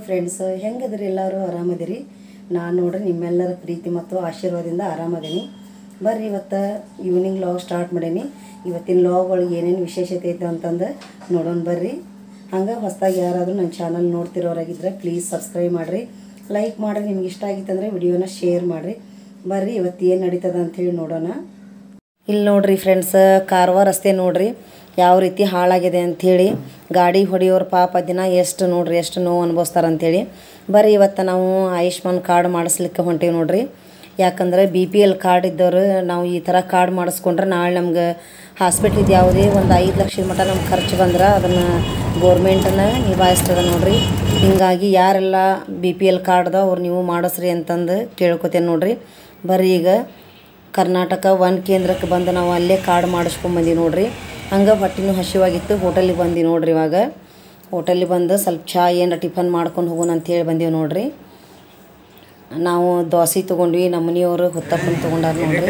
Friends ಹೆಂಗದ್ರಿ ಎಲ್ಲರೂ ಆರಾಮದಿರಿ ನಾನು ನೋಡ್ರಿ ನಿಮ್ಮೆಲ್ಲರ ಪ್ರೀತಿ ಮತ್ತು ಆಶೀರ್ವಾದದಿಂದ ಆರಾಮದೀನಿ ಬರ್ರಿ ಇವತ್ತು ಈವ್ನಿಂಗ್ ಲಾಗ್ ಸ್ಟಾರ್ಟ್ ಮಾಡೀನಿ ಇವತ್ತಿನ ಲಾಗ್ ಒಳಗೆ ಏನೇನು ವಿಶೇಷತೆ ಐತೆ ಅಂತಂದು ನೋಡೋಣ ಬರ್ರಿ ಹಂಗೆ ಹೊಸದಾಗಿ ಯಾರಾದರೂ ನನ್ನ ಚಾನಲ್ ನೋಡ್ತಿರೋರಾಗಿದ್ದರೆ ಪ್ಲೀಸ್ ಸಬ್ಸ್ಕ್ರೈಬ್ ಮಾಡಿರಿ ಲೈಕ್ ಮಾಡಿರಿ ನಿಮ್ಗೆ ಇಷ್ಟ ಆಗಿತ್ತಂದರೆ ವಿಡಿಯೋನ ಶೇರ್ ಮಾಡಿರಿ ಬರ್ರಿ ಇವತ್ತು ಏನು ನಡೀತದ ಅಂಥೇಳಿ ನೋಡೋಣ ಇಲ್ಲಿ ನೋಡ್ರಿ ಫ್ರೆಂಡ್ಸ್ ಕಾರವಾರ ರಸ್ತೆ ನೋಡ್ರಿ ಯಾವ ರೀತಿ ಹಾಳಾಗಿದೆ ಅಂಥೇಳಿ ಗಾಡಿ ಹೊಡೆಯೋರು ಪಾಪ ದಿನ ಎಷ್ಟು ನೋಡ್ರಿ ಎಷ್ಟು ನೋವು ಅನುಭವಿಸ್ತಾರೆ ಅಂಥೇಳಿ ಬರ್ರಿ ಇವತ್ತು ನಾವು ಆಯುಷ್ಮಾನ್ ಕಾರ್ಡ್ ಮಾಡಿಸ್ಲಿಕ್ಕೆ ಹೊಂಟೀವಿ ನೋಡ್ರಿ ಯಾಕಂದ್ರೆ ಬಿ ಪಿ ಎಲ್ ಕಾರ್ಡ್ ಇದ್ದವರು ನಾವು ಈ ಥರ ಕಾರ್ಡ್ ಮಾಡಿಸ್ಕೊಂಡ್ರೆ ನಾಳೆ ನಮ್ಗೆ ಹಾಸ್ಪಿಟ್ಲಿದ್ದು ಯಾವುದೇ ಒಂದು ಐದು ಲಕ್ಷದ ಮಟ್ಟ ನಮ್ಗೆ ಖರ್ಚು ಬಂದ್ರೆ ಅದನ್ನು ಗೋರ್ಮೆಂಟನ್ನ ನಿಭಾಯಿಸ್ತದೆ ನೋಡ್ರಿ ಹಿಂಗಾಗಿ ಯಾರೆಲ್ಲ ಬಿ ಪಿ ಎಲ್ ಕಾರ್ಡ್ದ ಅವ್ರು ನೀವು ಮಾಡಿಸ್ರಿ ಅಂತಂದು ಕೇಳ್ಕೊತೇನೆ ನೋಡ್ರಿ ಬರ್ರಿ ಈಗ ಕರ್ನಾಟಕ ಒನ್ ಕೇಂದ್ರಕ್ಕೆ ಬಂದು ನಾವು ಅಲ್ಲೇ ಕಾರ್ಡ್ ಮಾಡಿಸ್ಕೊಂಬಂದಿ ನೋಡ್ರಿ ಹಂಗೆ ಹೊಟ್ಟಿನೂ ಹಸಿವಾಗಿತ್ತು ಹೋಟೆಲಿಗೆ ಬಂದು ನೋಡ್ರಿ ಇವಾಗ ಹೋಟೆಲಿಗೆ ಬಂದು ಸ್ವಲ್ಪ ಚಹಾ ಏನು ಟಿಫನ್ ಮಾಡ್ಕೊಂಡು ಹೋಗೋಣ ಅಂತೇಳಿ ಬಂದೀವಿ ನೋಡ್ರಿ ನಾವು ದೋಸೆ ತೊಗೊಂಡ್ವಿ ನಮ್ಮ ಮನೆಯವರು ಹುತ್ತಪ್ಪನ ತೊಗೊಂಡಾರ ನೋಡ್ರಿ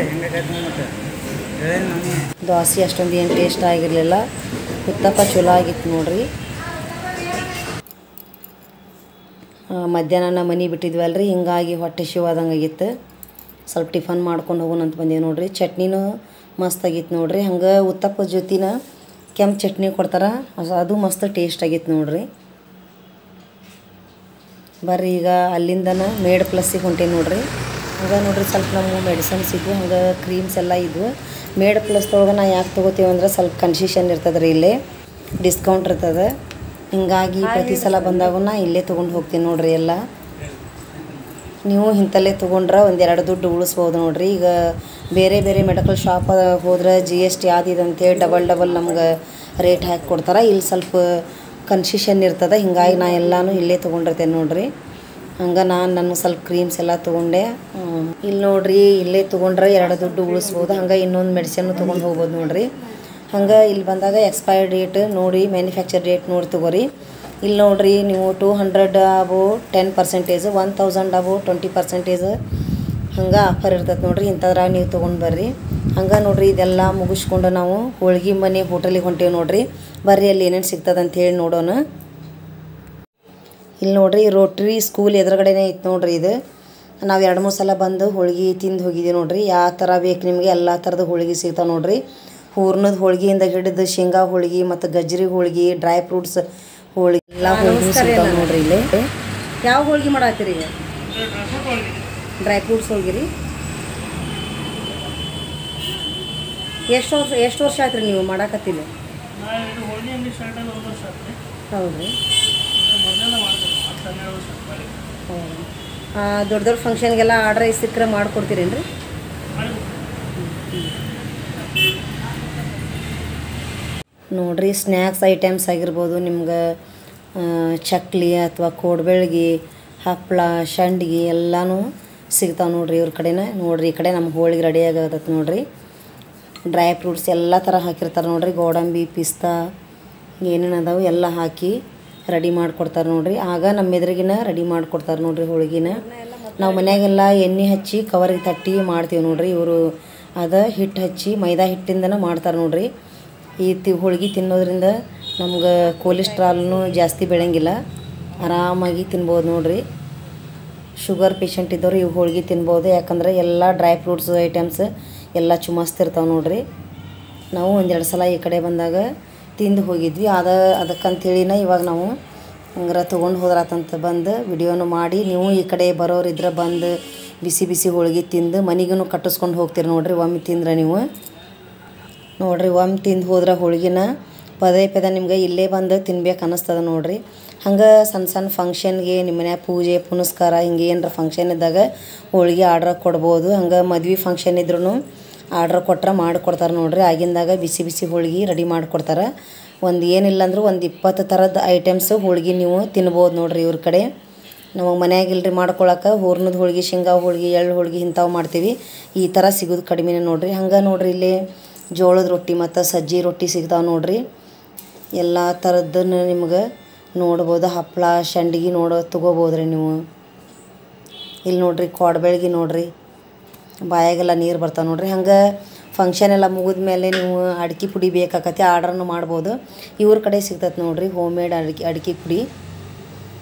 ದೋಸೆ ಅಷ್ಟೊಂದು ಏನು ಟೇಸ್ಟ್ ಆಗಿರಲಿಲ್ಲ ಹುತ್ತಪ್ಪ ಚಲೋ ಆಗಿತ್ತು ನೋಡ್ರಿ ಆ, ಮಧ್ಯಾಹ್ನ ನಮ್ಮ ಮನೆ ಬಿಟ್ಟಿದ್ವಲ್ರಿ ಹಿಂಗಾಗಿ ಹೊಟ್ಟೆ ಶಿವಾದಂಗೆ ಆಗಿತ್ತು ಸ್ವಲ್ಪ ಟಿಫನ್ ಮಾಡ್ಕೊಂಡು ಹೋಗೋಣ ಅಂತ ಬಂದೀವಿ ನೋಡ್ರಿ ಚಟ್ನಿನೂ ಮಸ್ತ್ ಆಗಿತ್ತು ನೋಡ್ರಿ ಹಂಗೆ ಉತ್ತಪ್ಪ ಜೊತಿನ ಕೆಂಪು ಚಟ್ನಿ ಕೊಡ್ತಾರೆ ಅಸ- ಅದು ಮಸ್ತ್ ಟೇಸ್ಟ್ ಆಗಿತ್ತು ನೋಡ್ರಿ ಬರ್ರಿ ಈಗ ಅಲ್ಲಿಂದನ ಮೇಡ್ ಪ್ಲಸ್ಸಿಗೆ ಹೊಂಟೀನಿ ನೋಡ್ರಿ ಹಂಗೆ ನೋಡ್ರಿ ಸ್ವಲ್ಪ ನಮ್ಗೆ ಮೆಡಿಸನ್ಸ್ ಇದ್ವು ಹಂಗೆ ಕ್ರೀಮ್ಸ್ ಎಲ್ಲ ಇದ್ವು ಮೇಡ್ ಪ್ಲಸ್ದೊಳಗೆ ನಾ ಯಾಕೆ ತೊಗೋತೀವಿ ಅಂದ್ರೆ ಸ್ವಲ್ಪ ಕನ್ಸೆಷನ್ ಇರ್ತದೆ ರೀ ಇಲ್ಲೇ ಡಿಸ್ಕೌಂಟ್ ಇರ್ತದೆ ಹಿಂಗಾಗಿ ಪ್ರತಿ ಸಲ ಬಂದಾಗೂ ನಾ ಇಲ್ಲೇ ತೊಗೊಂಡು ಹೋಗ್ತೀನಿ ನೋಡ್ರಿ ಎಲ್ಲ ನೀವು ಇಂಥಲ್ಲೇ ತೊಗೊಂಡ್ರೆ ಒಂದೆರಡು ದುಡ್ಡು ಉಳಿಸ್ಬೋದು ನೋಡ್ರಿ ಈಗ ಬೇರೆ ಬೇರೆ ಮೆಡಿಕಲ್ ಶಾಪ್ ಹೋದ್ರೆ ಜಿ ಎಸ್ ಟಿ ಆದಿದೆ ಅಂತೇಳಿ ಡಬಲ್ ಡಬಲ್ ನಮ್ಗೆ ರೇಟ್ ಹಾಕಿ ಕೊಡ್ತಾರೆ ಇಲ್ಲಿ ಸ್ವಲ್ಪ ಕನ್ಸೆಷನ್ ಇರ್ತದೆ ಹಿಂಗಾಗಿ ನಾ ಎಲ್ಲನೂ ಇಲ್ಲೇ ತೊಗೊಂಡಿರ್ತೇನೆ ನೋಡ್ರಿ ಹಂಗೆ ನಾನು ನನ್ನ ಸ್ವಲ್ಪ ಕ್ರೀಮ್ಸ್ ಎಲ್ಲ ತೊಗೊಂಡೆ ಹ್ಮ್. ಇಲ್ಲಿ ನೋಡ್ರಿ ಇಲ್ಲೇ ತೊಗೊಂಡ್ರೆ ಎರಡು ದುಡ್ಡು ಉಳಿಸ್ಬೋದು ಹಂಗೆ ಇನ್ನೊಂದು ಮೆಡಿಸಿನ್ ತೊಗೊಂಡು ಹೋಗ್ಬೋದು ನೋಡ್ರಿ ಹಂಗೆ ಇಲ್ಲಿ ಬಂದಾಗ ಎಕ್ಸ್ಪೈರ್ ಡೇಟ್ ನೋಡಿ ಮ್ಯಾನುಫ್ಯಾಕ್ಚರ್ ಡೇಟ್ ನೋಡಿ ತಗೋರಿ ಇಲ್ಲಿ ನೋಡ್ರಿ ನೀವು two hundred above ten percentage one thousand above twenty percentage ಹಂಗೆ ಆಫರ್ ಇರ್ತೈತೆ ನೋಡ್ರಿ ಇಂಥದ್ರಾಗ ನೀವು ತೊಗೊಂಡು ಬರ್ರಿ ಹಂಗೆ ನೋಡ್ರಿ ಇದೆಲ್ಲ ಮುಗಿಸ್ಕೊಂಡು ನಾವು ಹೋಳ್ಗೆ ಮನೆ ಹೋಟೆಲಿಗೆ ಹೊಂಟೇವಿ ನೋಡ್ರಿ ಬರ್ರಿ ಅಲ್ಲಿ ಏನೇನು ಸಿಗ್ತದೆ ಅಂತ ಹೇಳಿ ನೋಡೋಣ ಇಲ್ಲಿ ನೋಡ್ರಿ ರೋಟ್ರಿ ಸ್ಕೂಲ್ ಎದುರುಗಡೆನೇ ಇತ್ತು ನೋಡ್ರಿ ಇದು ನಾವು ಎರಡು ಮೂರು ಸಲ ಬಂದು ಹೋಳ್ಗೆ ತಿಂದು ಹೋಗಿದ್ದೀವಿ ನೋಡ್ರಿ ಯಾವ ಥರ ಬೇಕು ನಿಮಗೆ ಎಲ್ಲ ಥರದ ಹೋಳ್ಗೆ ಸಿಗ್ತಾವೆ ನೋಡ್ರಿ ಹೂರ್ಣದ ಹೋಳ್ಗೆಯಿಂದ ಹಿಡಿದು ಶೇಂಗಾ ಹೋಳ್ಗೆ ಮತ್ತು ಗಜ್ರಿ ಹೋಳ್ಗೆ ಡ್ರೈ ಫ್ರೂಟ್ಸ್ ಹೋಳ್ಗೆ ಎಲ್ಲ ಹೋಳ್ಗೆ ಸಿಗ್ತಾವೆ ನೋಡ್ರಿ ಇಲ್ಲಿ ಯಾವ ಹೋಳ್ಗೆ ಮಾಡತ್ತೀರಿ ಡ್ರೈ ಫ್ರೂಟ್ಸ್ ಹೋಳ್ಗೆ ರೀ ಎಷ್ಟು ವರ್ಷ ಎಷ್ಟು ವರ್ಷ ಆಯ್ತು ರೀ ನೀವು ಮಾಡಾಕತ್ತಿಲ್ಲ ಹೌದು ರೀ ಹೌದು ದೊಡ್ಡ ದೊಡ್ಡ ಫಂಕ್ಷನ್ಗೆಲ್ಲ ಆರ್ಡ್ರ್ ಸಿಕ್ಕರೆ ಮಾಡಿಕೊಡ್ತೀರೇನು ರೀ ನೋಡ್ರಿ ಸ್ನ್ಯಾಕ್ಸ್ ಐಟಮ್ಸ್ ಆಗಿರ್ಬೋದು ನಿಮ್ಗೆ ಆ, ಚಕ್ಲಿ ಅಥವಾ ಕೋಡ್ಬೆಳ್ಗಿ ಹಪ್ಪಳ ಸಂಡ್ಗಿ ಎಲ್ಲನೂ ಸಿಗ್ತಾವೆ ನೋಡ್ರಿ ಇವ್ರ ಕಡೆನ ನೋಡ್ರಿ ಈ ಕಡೆ ನಮ್ಮ ಹೋಳಿಗೆ ರೆಡಿ ಆಗತೈತೆ ನೋಡ್ರಿ ಡ್ರೈ ಫ್ರೂಟ್ಸ್ ಎಲ್ಲ ಥರ ಹಾಕಿರ್ತಾರೆ ನೋಡ್ರಿ ಗೋಡಂಬಿ ಪಿಸ್ತಾ ಏನೇನು ಅದಾವೆ ಎಲ್ಲ ಹಾಕಿ ರೆಡಿ ಮಾಡಿಕೊಡ್ತಾರೆ ನೋಡ್ರಿ ಆಗ ನಮ್ಮ ಎದುರಿಗಿನ ರೆಡಿ ಮಾಡಿಕೊಡ್ತಾರೆ ನೋಡ್ರಿ ಹೋಳಿಗೆನ ನಾವು ಮನ್ಯಾಗೆಲ್ಲ ಎಣ್ಣೆ ಹಚ್ಚಿ ಕವರಿಗೆ ತಟ್ಟಿ ಮಾಡ್ತೀವಿ ನೋಡ್ರಿ ಇವರು ಅದ ಹಿಟ್ಟು ಹಚ್ಚಿ ಮೈದಾ ಹಿಟ್ಟಿಂದನೇ ಮಾಡ್ತಾರೆ ನೋಡ್ರಿ ಈ ತಿ ಹೋಳ್ಗೆ ತಿನ್ನೋದ್ರಿಂದ ನಮ್ಗೆ ಕೊಲೆಸ್ಟ್ರಾಲ್ನು ಜಾಸ್ತಿ ಬೆಳೆಯಂಗಿಲ್ಲ ಆರಾಮಾಗಿ ತಿನ್ಬೋದು ನೋಡ್ರಿ ಶುಗರ್ ಪೇಷಂಟ್ ಇದ್ದವ್ರು ಇವು ಹೋಳ್ಗೆ ತಿನ್ಬೋದು ಯಾಕಂದ್ರೆ ಎಲ್ಲ ಡ್ರೈ ಫ್ರೂಟ್ಸ್ ಐಟಮ್ಸ್ ಎಲ್ಲ ಚುಮಸ್ತಿರ್ತಾವೆ ನೋಡ್ರಿ ನಾವು ಒಂದೆರಡು ಸಲ ಈ ಕಡೆ ಬಂದಾಗ ತಿಂದು ಹೋಗಿದ್ವಿ ಅದ ಅದಕ್ಕಂತೇಳಿನ ಇವಾಗ ನಾವು ಹಂಗಾರ ತೊಗೊಂಡು ಹೋದ್ರಾತಂತ ಬಂದು ವಿಡಿಯೋನು ಮಾಡಿ ನೀವು ಈ ಕಡೆ ಬರೋರಿದ್ರೆ ಬಂದು ಬಿಸಿ ಬಿಸಿ ಹೋಳ್ಗೆ ತಿಂದು ಮನೆಗೂ ಕಟ್ಟಿಸ್ಕೊಂಡು ಹೋಗ್ತೀರಿ ನೋಡ್ರಿ ಒಮ್ಮೆ ತಿಂದ್ರೆ ನೀವು ನೋಡ್ರಿ ಒಮ್ಮೆ ತಿಂದು ಹೋದ್ರೆ ಹೋಳ್ಗಿನ ಪದೇ ಪದೇ ನಿಮ್ಗೆ ಇಲ್ಲೇ ಬಂದು ತಿನ್ಬೇಕು ಅನ್ನಿಸ್ತದ ನೋಡ್ರಿ ಹಂಗೆ ಸಣ್ಣ ಸಣ್ಣ ಫಂಕ್ಷನ್ಗೆ ನಿಮ್ಮ ಮನ್ಯಾಗ ಪೂಜೆ ಪುನಸ್ಕಾರ ಹಿಂಗೆ ಏನರ ಫಂಕ್ಷನ್ ಇದ್ದಾಗ ಹೋಳ್ಗೆ ಆರ್ಡ್ರ್ ಕೊಡ್ಬೋದು ಹಂಗೆ ಮದ್ವೆ ಫಂಕ್ಷನ್ ಇದ್ರೂ ಆರ್ಡ್ರ್ ಕೊಟ್ರೆ ಮಾಡಿಕೊಡ್ತಾರೆ ನೋಡ್ರಿ ಆಗಿಂದಾಗ ಬಿಸಿ ಬಿಸಿ ಹೋಳ್ಗೆ ರೆಡಿ ಮಾಡಿಕೊಡ್ತಾರೆ ಒಂದು ಏನಿಲ್ಲ ಅಂದ್ರೂ ಒಂದು ಇಪ್ಪತ್ತು ಥರದ ಐಟಮ್ಸ್ ಹೋಳ್ಗೆ ನೀವು ತಿನ್ಬೋದು ನೋಡ್ರಿ ಇವ್ರ ಕಡೆ ನಮಗೆ ಮನ್ಯಾಗ ಇಲ್ರಿ ಮಾಡ್ಕೊಳಕ್ಕೆ ಹೂರ್ಣದ ಹೋಳ್ಗೆ ಶೇಂಗಾ ಹೋಳ್ಗೆ ಎಳ್ಳು ಹೋಳ್ಗೆ ಇಂಥವು ಮಾಡ್ತೀವಿ ಈ ಥರ ಸಿಗೋದು ಕಡಿಮೆನೇ ನೋಡ್ರಿ ಹಂಗೆ ನೋಡ್ರಿ ಇಲ್ಲಿ ಜೋಳದ ರೊಟ್ಟಿ ಮತ್ತು ಸಜ್ಜಿ ರೊಟ್ಟಿ ಸಿಗ್ತಾವೆ ನೋಡ್ರಿ ಎಲ್ಲ ಥರದ್ದನ್ನು ನಿಮ್ಗೆ ನೋಡ್ಬೋದು ಹಪ್ಪಳ ಸಂಡ್ಗಿ ನೋಡೋ ತೊಗೋಬೋದ್ರಿ ನೀವು ಇಲ್ಲಿ ನೋಡ್ರಿ ಕೋಡ್ಬೆಳ್ಗಿ ನೋಡ್ರಿ ಬಾಯಾಗೆಲ್ಲ ನೀರು ಬರ್ತಾವೆ ನೋಡ್ರಿ ಹಂಗೆ ಫಂಕ್ಷನ್ ಎಲ್ಲ ಮುಗಿದ ಮೇಲೆ ನೀವು ಅಡ್ಕೆ ಪುಡಿ ಬೇಕಾಕತಿ ಆರ್ಡ್ರನ್ನು ಮಾಡ್ಬೋದು ಇವ್ರ ಕಡೆ ಸಿಗ್ತೈತೆ ನೋಡ್ರಿ ಹೋಮ್ ಮೇಡ್ ಅಡ್ಕೆ ಅಡ್ಕೆ ಪುಡಿ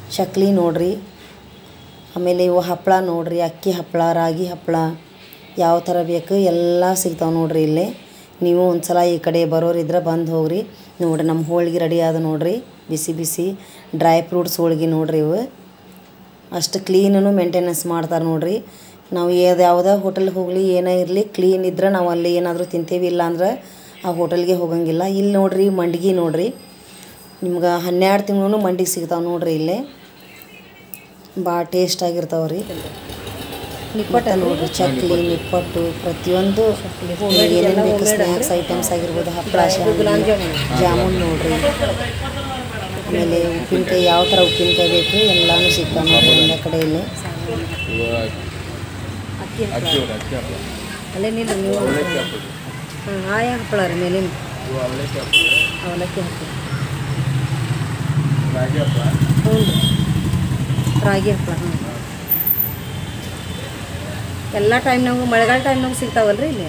ಚಕ್ಲಿ ನೋಡ್ರಿ ಆಮೇಲೆ ಇವು ಹಪ್ಪಳ ನೋಡ್ರಿ ಅಕ್ಕಿ ಹಪ್ಪಳ ರಾಗಿ ಹಪ್ಪಳ ಯಾವ ಥರ ಬೇಕು ಎಲ್ಲ ಸಿಗ್ತಾವೆ ನೋಡ್ರಿ ಇಲ್ಲೇ ನೀವು ಒಂದ್ಸಲ ಈ ಕಡೆ ಬರೋರಿದ್ರೆ ಬಂದು ಹೋಗ್ರಿ ನೋಡ್ರಿ ನಮ್ಮ ಹೋಳ್ಗೆ ರೆಡಿ ಆದ ನೋಡ್ರಿ ಬಿಸಿ ಬಿಸಿ ಡ್ರೈ ಫ್ರೂಟ್ಸ್ ಹೋಳ್ಗೆ ನೋಡ್ರಿ ಇವು ಅಷ್ಟು ಕ್ಲೀನೂ ಮೇಂಟೆನೆನ್ಸ್ ಮಾಡ್ತಾರೆ ನೋಡ್ರಿ ನಾವು ಯಾವ್ದು ಯಾವುದೇ ಹೋಟೆಲ್ಗೆ ಹೋಗಲಿ ಏನೇ ಇರಲಿ ಕ್ಲೀನ್ ಇದ್ರೆ ನಾವು ಅಲ್ಲಿ ಏನಾದರೂ ತಿಂತೇವಿ ಇಲ್ಲ ಅಂದ್ರೆ ಆ ಹೋಟೆಲ್ಗೆ ಹೋಗಂಗಿಲ್ಲ ಇಲ್ಲಿ ನೋಡ್ರಿ ಮಂಡಿಗೆ ನೋಡ್ರಿ ನಿಮ್ಗೆ ಹನ್ನೆರಡು ತಿಂಗಳು ಮಂಡಿಗೆ ಸಿಗ್ತಾವೆ ನೋಡ್ರಿ ಇಲ್ಲೇ ಭಾಳ ಟೇಸ್ಟ್ ಆಗಿರ್ತಾವೆ ರೀ ನಿಪ್ಪಟ್ಟು ನೋಡ್ರಿ ಚಕ್ಲಿ ನಿಪ್ಪಟ್ಟು ಪ್ರತಿಯೊಂದು ಏನೇನು ಬೇಕು ಸ್ನ್ಯಾಕ್ಸ್ ಐಟಮ್ಸ್ ಆಗಿರ್ಬೋದು ಹಪ್ಪಳ ಶಾವಿಗೆ ಜಾಮೂನ್ ನೋಡ್ರಿ ಆಮೇಲೆ ಉಪ್ಪಿನಕಾಯಿ ಯಾವ ಥರ ಉಪ್ಪಿನಕಾಯಿ ಬೇಕು ಎಲ್ಲನೂ ಸಿಗ್ತಾವೆ ನೋಡ್ರಿ ಎಲ್ಲ ಕಡೆಯಲ್ಲಿ ಅಕ್ಕಿ ಅಕ್ಕಿ ಹಪ್ಪಳ ಅಕ್ಕಿ ಹಪ್ಪಳ ಅಲ್ಲೇ ನಿಲ್ರಿ ನೀವು ಅವಲಕ್ಕಿ ಹಪ್ಪಳ ಹಾಂ ಆಯ ಹಪ್ಪಳ ರೀ ಮೇಲಿನ ಇವು ಅವಲಕ್ಕಿ ಹಪ್ಪಳ ಅವಲಕ್ಕಿ ಹಪ್ಪಳ ರಾಗಿ ಹಪ್ಪಳ ಹ್ಞೂ ರೀ ರಾಗಿ ಹಪ್ಪಳ ಹ್ಞೂ ಎಲ್ಲ ಟೈಮ್ನಾಗೂ ಮಳೆಗಾಲ ಟೈಮ್ನಾಗೂ ಸಿಗ್ತಾವಲ್ರಿ ಇಲ್ಲಿ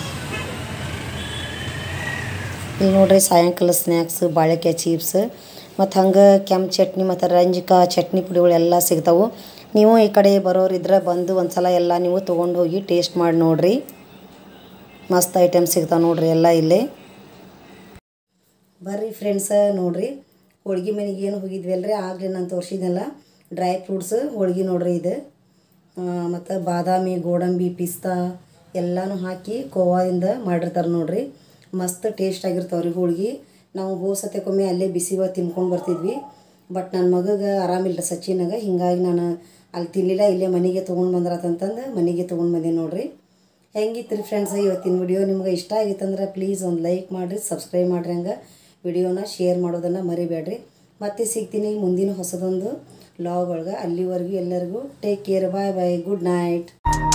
ಇಲ್ಲಿ ನೋಡ್ರಿ ಸಾಯಂಕಾಲ ಸ್ನ್ಯಾಕ್ಸ್ ಬಾಳೆಕಾಯಿ ಚೀಪ್ಸ್ ಮತ್ತು ಹಂಗೆ ಕೆಂಪು ಚಟ್ನಿ ಮತ್ತು ರಂಜಕ ಚಟ್ನಿ ಪುಡಿಗಳು ಎಲ್ಲ ಸಿಗ್ತಾವೆ ನೀವು ಈ ಕಡೆ ಬರೋರಿದ್ರೆ ಬಂದು ಒಂದು ಸಲ ಎಲ್ಲ ನೀವು ತೊಗೊಂಡು ಹೋಗಿ ಟೇಸ್ಟ್ ಮಾಡಿ ನೋಡ್ರಿ ಮಸ್ತ್ ಐಟಮ್ ಸಿಗ್ತಾವೆ ನೋಡ್ರಿ ಎಲ್ಲ ಇಲ್ಲಿ ಬರ್ರಿ ಫ್ರೆಂಡ್ಸ ನೋಡ್ರಿ ಹೋಳ್ಗೆ ಮನೆಗೆ ಏನು ಹೋಗಿದ್ವಿ ಅಲ್ರಿ ಆಗಲೇ ನಾನು ತೋರಿಸಿದ್ನಲ್ಲ ಡ್ರೈ ಫ್ರೂಟ್ಸ್ ಹೋಳ್ಗೆ ನೋಡ್ರಿ ಇದು ಮತ್ತು ಬಾದಾಮಿ ಗೋಡಂಬಿ ಪಿಸ್ತಾ ಎಲ್ಲನೂ ಹಾಕಿ ಕೋವಾದಿಂದ ಮಾಡಿರ್ತಾರೆ ನೋಡ್ರಿ ಮಸ್ತ್ ಟೇಸ್ಟ್ ಆಗಿರ್ತಾವ್ರಿ ಹೋಳ್ಗೆ ನಾವು ಹೋದ ಸತ್ಯಕ್ಕೊಮ್ಮೆ ಅಲ್ಲೇ ಬಿಸಿ ತಿನ್ಕೊಂಡು ಬರ್ತಿದ್ವಿ ಬಟ್ ನನ್ನ ಮಗಗೆ ಆರಾಮಿಲ್ಲ ಸಚಿನಾಗ ಹಿಂಗಾಗಿ ನಾನು ಅಲ್ಲಿ ತಿನ್ನಲಿಲ್ಲ ಇಲ್ಲೇ ಮನೆಗೆ ತೊಗೊಂಡು ಬಂದ್ರಾತಂತಂದು ಮನೆಗೆ ತೊಗೊಂಡು ಬಂದೆ ನೋಡ್ರಿ ಹೆಂಗಿತ್ತು ರೀ ಫ್ರೆಂಡ್ಸ್ ಇವತ್ತಿನ ವಿಡಿಯೋ ನಿಮ್ಗೆ ಇಷ್ಟ ಆಗಿತ್ತಂದ್ರೆ ಪ್ಲೀಸ್ ಒಂದು ಲೈಕ್ ಮಾಡಿರಿ ಸಬ್ಸ್ಕ್ರೈಬ್ ಮಾಡಿರಿ ಹಂಗೆ ವಿಡಿಯೋನ ಶೇರ್ ಮಾಡೋದನ್ನು ಮರಿಬೇಡ್ರಿ ಮತ್ತೆ ಸಿಗ್ತೀನಿ ಮುಂದಿನ ಹೊಸದೊಂದು ಲಾಗ್ ಒಳಗೆ ಅಲ್ಲಿವರೆಗೂ ಎಲ್ಲರಿಗೂ take care bye bye good night